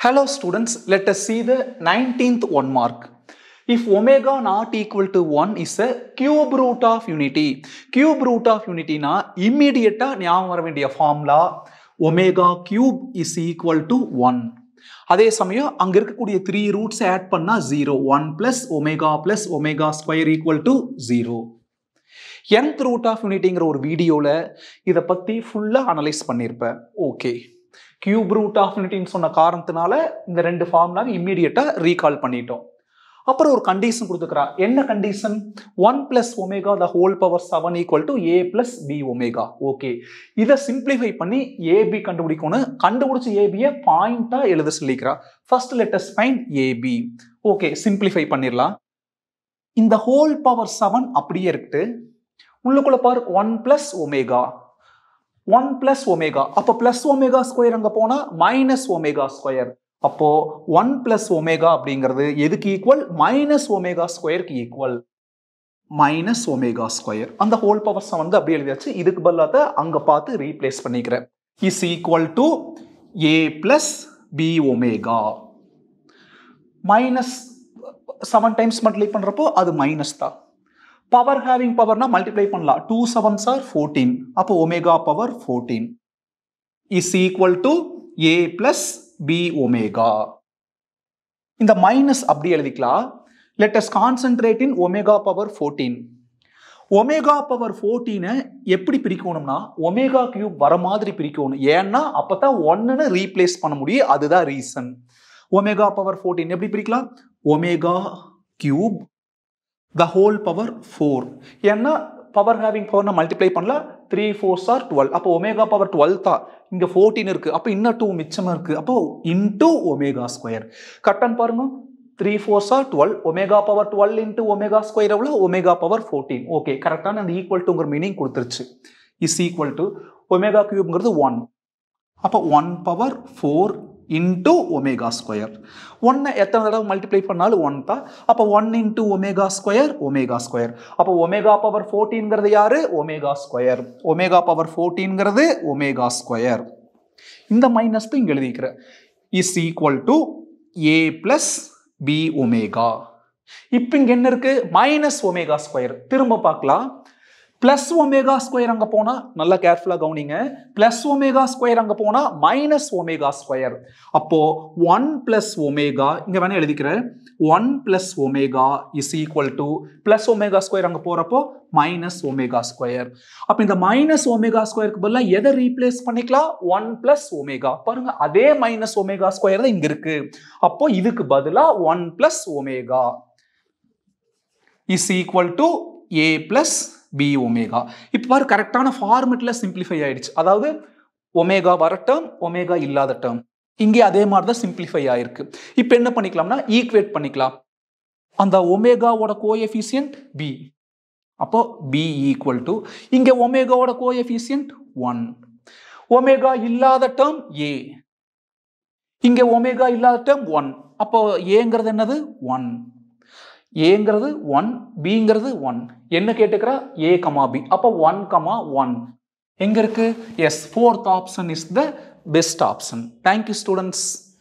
Hello students, let us see the 19th one mark. If omega not equal to 1 is a cube root of unity. Cube root of unity na immediate ஞாபகம் வர வேண்டிய formula omega cube is equal to one அதே சமயம் அங்க இருக்கக்கூடிய three roots add பண்ணா zero one plus omega plus omega square equal to zero nth root of யூனிட்டிங்கிற ஒரு வீடியோவில் இதை பற்றி ஃபுல்லாக அனலைஸ் பண்ணியிருப்பேன் ஓகே கியூப் ரூட் ஆஃப் யூனிட்டின்னு சொன்ன காரணத்தினால இந்த ரெண்டு ஃபார்முலாவை இம்மீடியட்டாக ரீகால் பண்ணிட்டோம் அப்புறம் ஒரு கண்டிஷன் கொடுத்துக்கிறா என்ன condition one plus omega the whole power seven equal to A plus B omega okay இதை சிம்பிளிஃபை பண்ணி ஏபி கண்டுபிடிக்கணும் கண்டுபிடிச்ச ஏபியை பாயிண்டாக எழுத சொல்லிக்கிறா first let's find AB okay simplify பண்ணிடலாம் இந்த ஹோல் பவர் செவன் அப்படியே இருக்கு உள்ளுக்குள்ள பாரு one plus omega one plus omega அப்போ பிளஸ் ஒமேகா ஸ்கொயர் அங்கே போனால் மைனஸ் ஒமேகா ஸ்கொயர் அப்போ ஒன் பிளஸ் ஒமேகா அப்படிங்கிறது எதுக்கு ஈக்குவல் மைனஸ் ஒமேகா ஸ்கொயருக்கு ஈக்குவல் மைனஸ் ஒமேகா ஸ்கொயர் அந்த ஹோல் பவர் வந்து அப்படியே எழுதியாச்சு இதுக்கு பதிலாக அங்கே பார்த்து ரீப்ளேஸ் பண்ணிக்கிறேன் is equal to A plus B omega minus seven times multiply பண்ணுறப்போ அது மைனஸ் தான் பவர் ஹேவிங் பவர்னா மல்டிப்ளை பண்ணலாம் டூ செவன்ஸ் ஆர் ஃபோர்டீன் அப்போ omega power fourteen is equal to A plus B omega இந்த மைனஸ் அப்படி எழுதிக்கலாம் let us concentrate in omega power fourteen omega power ஃபோர்டீனை எப்படி பிரிக்கணும்னா ஒமேகா கியூப் வர மாதிரி பிரிக்கணும் ஏன்னா அப்போ தான் ஒன்னுன்னு ரீப்ளேஸ் பண்ண முடியும் அதுதான் ரீசன் ஒமேகா பவர் ஃபோர்டீன் எப்படி பிரிக்கலாம் omega cube the whole power four ஏன்னா பவர் ஹேவிங் பவர்னா மல்டிப்ளை பண்ணலாம் த்ரீ ஃபோர்ஸ் ஆர் டுவெல் அப்போ ஒமேகா பவர் டுவெல் தான் இங்கே ஃபோர்டீன் இருக்கு அப்போ இன்னும் டூ மிச்சமாக இருக்கு அப்போ இன்டூ ஒமேகா ஸ்கொயர் கரெக்டான்னு பாருங்க three fours are twelve omega power twelve into omega square எவ்வளோ ஒமேகா பவர் ஃபோர்டீன் ஓகே கரெக்டான அந்த ஈக்குவல் டுங்கிற மீனிங் கொடுத்துருச்சு இஸ் ஈக்குவல் டு ஒமேகா கியூப்ங்கிறது ஒன் அப்போ one power four into omega square ஒன்னை எத்தனை தடவை மல்டிப்ளை பண்ணாலும் ஒன் தான் அப்போ one into omega square omega square அப்போ ஒமேகா பவர் ஃபோர்டீன்கிறது யாரு ஒமேகா ஸ்கொயர் ஒமேகா பவர் ஃபோர்டீன்கிறது ஒமேகா ஸ்கொயர் இந்த மைனஸ் தான் இங்கே எழுதிக்கிறேன் is equal to A plus B omega இப்போ இங்கே என்ன இருக்கு மைனஸ் ஒமேகா ஸ்கொயர் திரும்ப பார்க்கலாம் பிளஸ் ஒமேகா ஸ்கொயர் அங்கே போனால் நல்லா கேர்ஃபுல்லாக கவனிங்க பிளஸ் ஒமேகா ஸ்கொயர் அங்கே போனால் மைனஸ் ஒமேகா ஸ்கொயர் அப்போ ஒன் பிளஸ் ஒமேகா இங்கே வேணா எழுதிக்கிறேன் one plus omega is equal to plus omega square அங்கே போகிறப்போ மைனஸ் ஒமேகா ஸ்கொயர் அப்போ இந்த மைனஸ் ஒமேகா ஸ்கொயருக்கு பதிலாக எதை ரீப்ளேஸ் பண்ணிக்கலாம் ஒன் பிளஸ் ஒமேகா பாருங்க அதே மைனஸ் ஒமேகா ஸ்கொயர் தான் இங்கே இருக்கு அப்போ இதுக்கு பதிலாக one plus omega is equal to A plus B omega இப்போ பாரு கரெக்டான ஃபார்மெட்டில் சிம்பிளிஃபை ஆயிடுச்சு அதாவது ஒமேகா வர டேர்ம் ஒமேகா இல்லாத டேர்ம் இங்கே அதே மாதிரி தான் சிம்பிளிஃபை ஆயிருக்கு இப்போ என்ன பண்ணிக்கலாம்னா ஈக்குவேட் பண்ணிக்கலாம் அந்த ஒமேகாவோட கோஎஃபிசியன்ட் பி அப்போ பி ஈக்குவல் டு இங்கே ஒமேகாவோட கோஎஃபிசியன்ட் ஒன் ஒமேகா இல்லாத டேர்ம் ஏ இங்கே ஒமேகா இல்லாத டேர்ம் ஒன் அப்போ ஏங்கிறது என்னது ஒன் ஏங்கிறது ஒன் பிங்கிறது ஒன் என்ன கேட்டுக்கிறா ஏ கமா பி அப்போ ஒன் கமா ஒன் எங்க இருக்கு yes fourth option is the best option thank you students